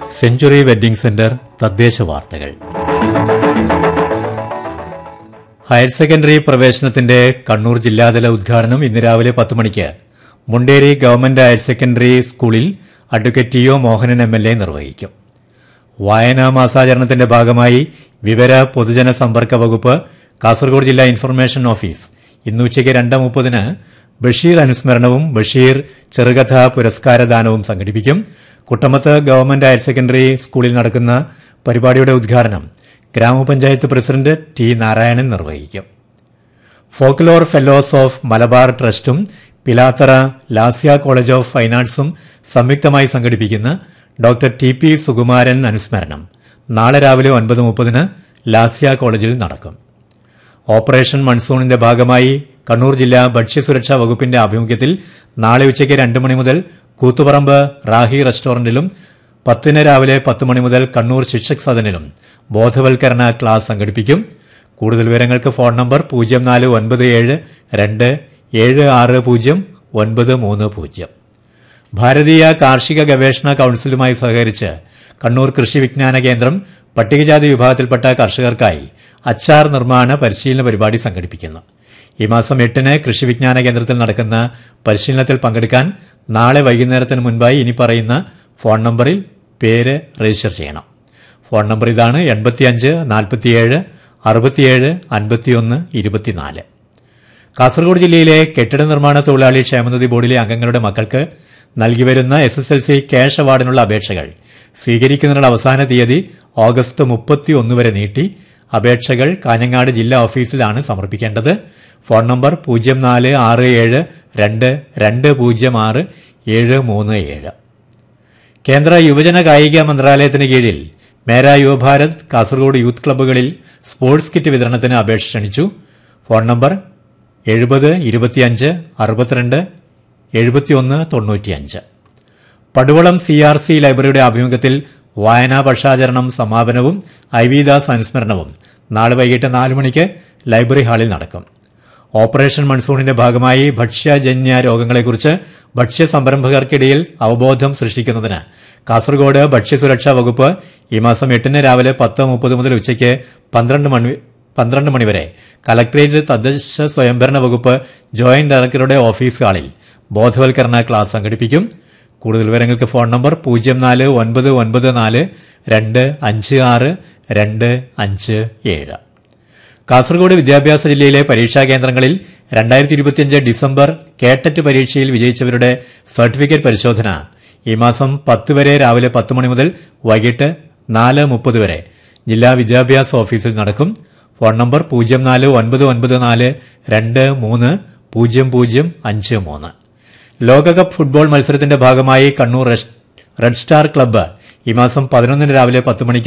century wedding centre തദ്ദേശ വാർത്തകൾ higher secondary പ്രവേശനത്തിന്റെ Kannur ജില്ലാതല ഉദ്ഘാടനം ഇന്ന് രാവിലെ പത്ത് മണിക്ക് മുണ്ടേരി ഗവൺമെന്റ് ഹയർ സെക്കൻഡറി സ്കൂളിൽ advocate T O Mohanan M L A നിർവഹിക്കും വായനാ മാസാചരണത്തിന്റെ ഭാഗമായി വിവര പൊതുജന സമ്പർക്ക വകുപ്പ് കാസർഗോഡ് ജില്ലാ ഇൻഫർമേഷൻ ഓഫീസ് ഇന്ന് ഉച്ചയ്ക്ക് രണ്ട് മുപ്പതിന് ബഷീർ അനുസ്മരണവും ബഷീർ ചെറുകഥ പുരസ്കാരദാനവും സംഘടിപ്പിക്കും കുട്ടമത്ത് ഗവൺമെന്റ് ഹയർ സെക്കൻഡറി സ്കൂളിൽ നടക്കുന്ന പരിപാടിയുടെ ഉദ്ഘാടനം ഗ്രാമപഞ്ചായത്ത് പ്രസിഡന്റ് ടി നാരായണൻ നിർവഹിക്കും ഫോക്ലോർ ഫെലോസ് ഓഫ് മലബാർ ട്രസ്റ്റും Pilathara Lasya college of fine ആർട്സും സംയുക്തമായി സംഘടിപ്പിക്കുന്ന ഡോക്ടർ ടി പി സുകുമാരൻ അനുസ്മരണം നാളെ രാവിലെ ഒൻപത് മുപ്പതിന് ലാസ്യ കോളേജിൽ നടക്കും ഓപ്പറേഷൻ മൺസൂണിന്റെ ഭാഗമായി കണ്ണൂർ ജില്ലാ ഭക്ഷ്യസുരക്ഷാ വകുപ്പിന്റെ ആഭിമുഖ്യത്തിൽ നാളെ ഉച്ചയ്ക്ക് രണ്ട് മണി മുതൽ കൂത്തുപറമ്പ് റാഹി റെസ്റ്റോറന്റിലും പത്തിന് രാവിലെ പത്ത് മണി മുതൽ കണ്ണൂർ ശിക്ഷക് സദനിലും ബോധവൽക്കരണ ക്ലാസ് സംഘടിപ്പിക്കും കൂടുതൽ വിവരങ്ങൾക്ക് ഫോൺ നമ്പർ പൂജ്യം നാല് ഒൻപത് ഏഴ് രണ്ട് ഏഴ് ആറ് പൂജ്യം ഒൻപത് മൂന്ന് പൂജ്യം ഭാരതീയ കാർഷിക ഗവേഷണ കൌൺസിലുമായി സഹകരിച്ച് കണ്ണൂർ കൃഷി വിജ്ഞാന കേന്ദ്രം പട്ടികജാതി വിഭാഗത്തിൽപ്പെട്ട കർഷകർക്കായി അച്ചാർ നിർമ്മാണ പരിശീലന പരിപാടി സംഘടിപ്പിക്കുന്നു ഈ മാസം എട്ടിന് കൃഷി വിജ്ഞാന കേന്ദ്രത്തിൽ നടക്കുന്ന പരിശീലനത്തിൽ പങ്കെടുക്കാൻ നാളെ വൈകുന്നേരത്തിന് മുൻപായി ഇനി പറയുന്ന ഫോൺ നമ്പറിൽ പേര് രജിസ്റ്റർ ചെയ്യണം ഫോൺ നമ്പർ ഇതാണ് എൺപത്തിയഞ്ച് നാൽപ്പത്തിയേഴ് അറുപത്തിയേഴ് അൻപത്തിയൊന്ന് ഇരുപത്തിനാല് കാസർഗോഡ് ജില്ലയിലെ കെട്ടിട നിർമ്മാണ തൊഴിലാളി ക്ഷേമനിധി ബോർഡിലെ അംഗങ്ങളുടെ മക്കൾക്ക് നൽകിവരുന്ന S S L C cash അവാർഡിനുള്ള അപേക്ഷകൾ സ്വീകരിക്കുന്നതിനുള്ള അവസാന തീയതി ഓഗസ്റ്റ് മുപ്പത്തിയൊന്ന് വരെ നീട്ടി അപേക്ഷകൾ കാഞ്ഞങ്ങാട് ജില്ലാ ഓഫീസിലാണ് സമർപ്പിക്കേണ്ടത് ഫോൺ നമ്പർ പൂജ്യം നാല് ആറ് ഏഴ് രണ്ട് രണ്ട് പൂജ്യം ആറ് ഏഴ് മൂന്ന് ഏഴ് കേന്ദ്ര യുവജന കായിക മന്ത്രാലയത്തിന് കീഴിൽ മേരാ യുവഭാരത് കാസർഗോഡ് യൂത്ത് ക്ലബ്ബുകളിൽ സ്പോർട്സ് കിറ്റ് വിതരണത്തിന് അപേക്ഷ ക്ഷണിച്ചു ഫോൺ നമ്പർ എഴുപത് ഇരുപത്തിയഞ്ച് അറുപത്തിരണ്ട് എഴുപത്തിയൊന്ന് തൊണ്ണൂറ്റിയഞ്ച് പടുവളം സി ആർ സി ലൈബ്രറിയുടെ ആഭിമുഖ്യത്തിൽ വായനാ പക്ഷാചരണം സമാപനവും ഐ വി ദാസ് അനുസ്മരണവും നാളെ വൈകിട്ട് നാല് മണിക്ക് ലൈബ്രറി ഹാളിൽ നടക്കും ഓപ്പറേഷൻ മൺസൂണിന്റെ ഭാഗമായി ഭക്ഷ്യജന്യ രോഗങ്ങളെക്കുറിച്ച് ഭക്ഷ്യ സംരംഭകർക്കിടയിൽ അവബോധം സൃഷ്ടിക്കുന്നതിന് കാസർഗോഡ് ഭക്ഷ്യസുരക്ഷാ വകുപ്പ് ഈ മാസം എട്ടിന് രാവിലെ പത്ത് മുപ്പത് മുതൽ ഉച്ചയ്ക്ക് പന്ത്രണ്ട് മണി പന്ത്രണ്ട് മണിവരെ കലക്ടറേറ്റ് തദ്ദേശ സ്വയംഭരണ വകുപ്പ് ജോയിന്റ് ഡയറക്ടറുടെ ഓഫീസ് ഹാളിൽ ബോധവൽക്കരണ ക്ലാസ് സംഘടിപ്പിക്കും കൂടുതൽ വിവരങ്ങൾക്ക് ഫോൺ നമ്പർ പൂജ്യം നാല് ഒൻപത് ഒൻപത് നാല് രണ്ട് അഞ്ച് ആറ് രണ്ട് അഞ്ച് ഏഴ് കാസർഗോഡ് വിദ്യാഭ്യാസ ജില്ലയിലെ പരീക്ഷാ കേന്ദ്രങ്ങളിൽ രണ്ടായിരത്തി ഇരുപത്തിയഞ്ച് ഡിസംബർ കേട്ടറ്റ് പരീക്ഷയിൽ വിജയിച്ചവരുടെ സർട്ടിഫിക്കറ്റ് പരിശോധന ഈ മാസം പത്ത് വരെ രാവിലെ പത്ത് മണി മുതൽ വൈകിട്ട് നാല് മുപ്പത് വരെ ജില്ലാ വിദ്യാഭ്യാസ ഓഫീസിൽ നടക്കും ഫോൺ നമ്പർ പൂജ്യം നാല് ഒൻപത് ഒൻപത് നാല് രണ്ട് മൂന്ന് പൂജ്യം പൂജ്യം അഞ്ച് മൂന്ന് ലോകകപ്പ് ഫുട്ബോൾ മത്സരത്തിന്റെ ഭാഗമായി കണ്ണൂർ റെഡ് സ്റ്റാർ ക്ലബ്ബ് ഈ മാസം പതിനൊന്നിന് രാവിലെ പത്ത് മണിക്ക്